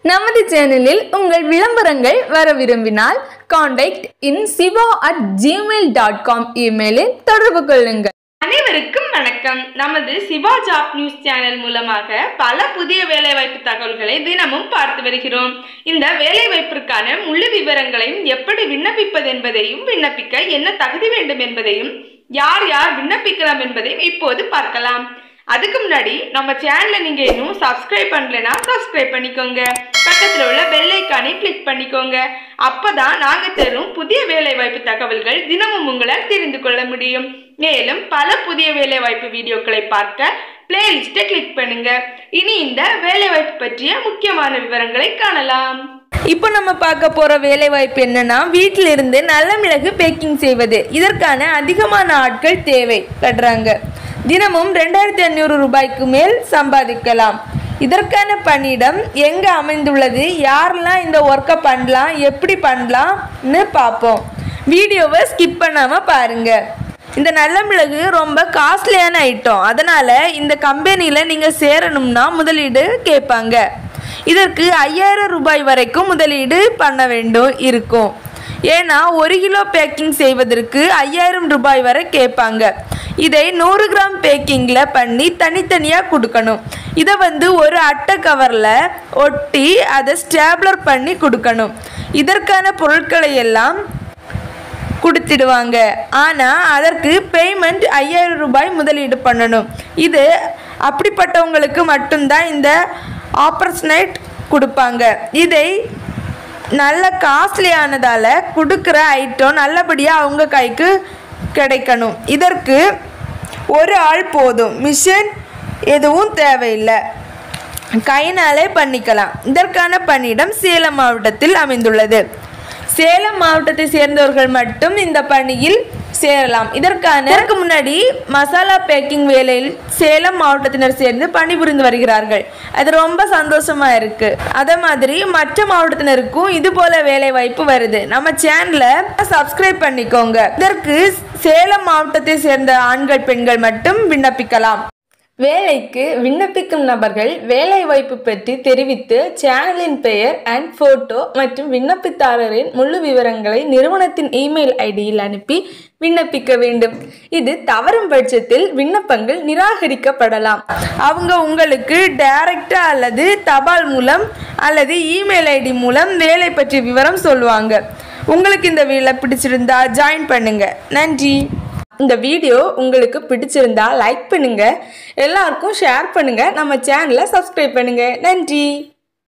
நமது சேனலில் உங்கள் விளம்பரங்கள் வர விரும்பினால் contact in Shiva at Gmail dot com இமெயிலில் தொடர்பு கொள்ளுங்கள் அனைவருக்கும் வணக்கம் நமது சிவா ஜாப் நியூஸ் சேனல் மூலமாக பல புதிய வேலைவாய்ப்பு தகவல்களை தினமும் பார்த்து வருகிறோம் இந்த வேலைவாய்ப்பிற்கான முழு விவரங்களையும் எப்படி விண்ணப்பிப்பது என்பதையும் விண்ணப்பிக்க என்ன தகுதி வேண்டும் என்பதையும் யார் யார் விண்ணப்பிக்கலாம் என்பதையும் இப்போது பார்க்கலாம் அதுக்கு முன்னாடி நம்ம சேனலை நீங்க இன்னும் சப்ஸ்கிரைப் பண்ணலைன்னா சப்ஸ்கிரைப் பண்ணிக்கோங்க பக்கத்தில் உள்ள பெல் ஐக்கானை கிளிக் பண்ணிக்கோங்க அப்பதான் நாங்க தரும் புதிய வேலைவாய்ப்பு தகவல்கள் தினமும் உங்களால் தெரிந்து கொள்ள முடியும் மேலும் பல புதிய வேலைவாய்ப்பு வீடியோக்களை பார்க்க பிளேலிஸ்ட்டை கிளிக் பண்ணுங்க இனி இந்த வேலைவாய்ப்பு பற்றிய முக்கியமான விவரங்களை காணலாம் இப்போ நம்ம பார்க்க போற வேலை வாய்ப்பு என்னன்னா வீட்டில இருந்து நல்ல மிளகு பேக்கிங் செய்வது இதற்கான அதிகமான ஆட்கள் தேவை படுறாங்க தினமும் ரெண்டாயிரத்தி ஐநூறு ரூபாய்க்கு மேல் சம்பாதிக்கலாம் இதற்கான பணியிடம் எங்க அமைந்துள்ளது யாரெல்லாம் இந்த ஒர்க்கை பண்ணலாம் எப்படி பண்ணலாம்னு பார்ப்போம் வீடியோவை ஸ்கிப் பண்ணாம பாருங்க இந்த நல்ல மிளகு ரொம்ப காஸ்ட்லியான ஐட்டம் அதனால இந்த கம்பெனியில் நீங்கள் சேரணும்னா முதலீடு கேட்பாங்க இதற்கு ஐயாயிரம் ரூபாய் வரைக்கும் முதலீடு பண்ண வேண்டும் இருக்கும் ஏன்னா ஒரு கிலோ பேக்கிங் செய்வதற்கு ஐயாயிரம் ரூபாய் வரை கேட்பாங்க இதை நூறு கிராம் பேக்கிங்கில் பண்ணி தனித்தனியாக கொடுக்கணும் இதை வந்து ஒரு அட்டை கவரில் ஒட்டி அதை ஸ்டேப்லர் பண்ணி கொடுக்கணும் இதற்கான பொருட்களை எல்லாம் கொடுத்துடுவாங்க ஆனால் அதற்கு பேமெண்ட் ஐயாயிரம் ரூபாய் முதலீடு பண்ணணும் இது அப்படிப்பட்டவங்களுக்கு மட்டும்தான் இந்த ஆப்பர்ச்சுனேட் கொடுப்பாங்க இதை நல்ல காஸ்ட்லியானதால் கொடுக்குற ஐட்டம் நல்லபடியாக அவங்க கைக்கு கிடைக்கணும் இதற்கு ஒரு ஆள் போதும் மிஷின் எதுவும் தேவையில்லை கையினாலே பண்ணிக்கலாம் இதற்கான பணியிடம் சேலம் மாவட்டத்தில் அமைந்துள்ளது சேலம் மாவட்டத்தை சேர்ந்தவர்கள் மட்டும் இந்த பணியில் சேரலாம் இதற்கான இதற்கு முன்னாடி மசாலா பேக்கிங் வேலையில் சேலம் மாவட்டத்தினர் சேர்ந்து பணிபுரிந்து வருகிறார்கள் அது ரொம்ப சந்தோஷமா இருக்கு அதே மாதிரி மற்ற மாவட்டத்தினருக்கும் இது போல வேலை வாய்ப்பு வருது நம்ம சேனலை சப்ஸ்கிரைப் பண்ணிக்கோங்க இதற்கு சேலம் மாவட்டத்தை சேர்ந்த ஆண்கள் பெண்கள் மட்டும் விண்ணப்பிக்கலாம் வேலைக்கு விண்ணப்பிக்கும் நபர்கள் வேலை வாய்ப்பு பற்றி தெரிவித்து சேனலின் பெயர் அண்ட் போட்டோ மற்றும் விண்ணப்பித்தாரரின் முழு விவரங்களை நிறுவனத்தின் இமெயில் ஐடியில் அனுப்பி விண்ணப்பிக்க வேண்டும் இது தவறும் பட்சத்தில் விண்ணப்பங்கள் நிராகரிக்கப்படலாம் அவங்க உங்களுக்கு டைரக்டா அல்லது தபால் மூலம் அல்லது இமெயில் ஐடி மூலம் வேலை பற்றிய விவரம் சொல்லுவாங்க உங்களுக்கு இந்த வேலை பிடிச்சிருந்தா ஜாயின் பண்ணுங்க நன்றி இந்த வீடியோ உங்களுக்கு பிடிச்சிருந்தா லைக் பண்ணுங்க எல்லாருக்கும் ஷேர் பண்ணுங்க நம்ம சேனலை சப்ஸ்கிரைப் பண்ணுங்க நன்றி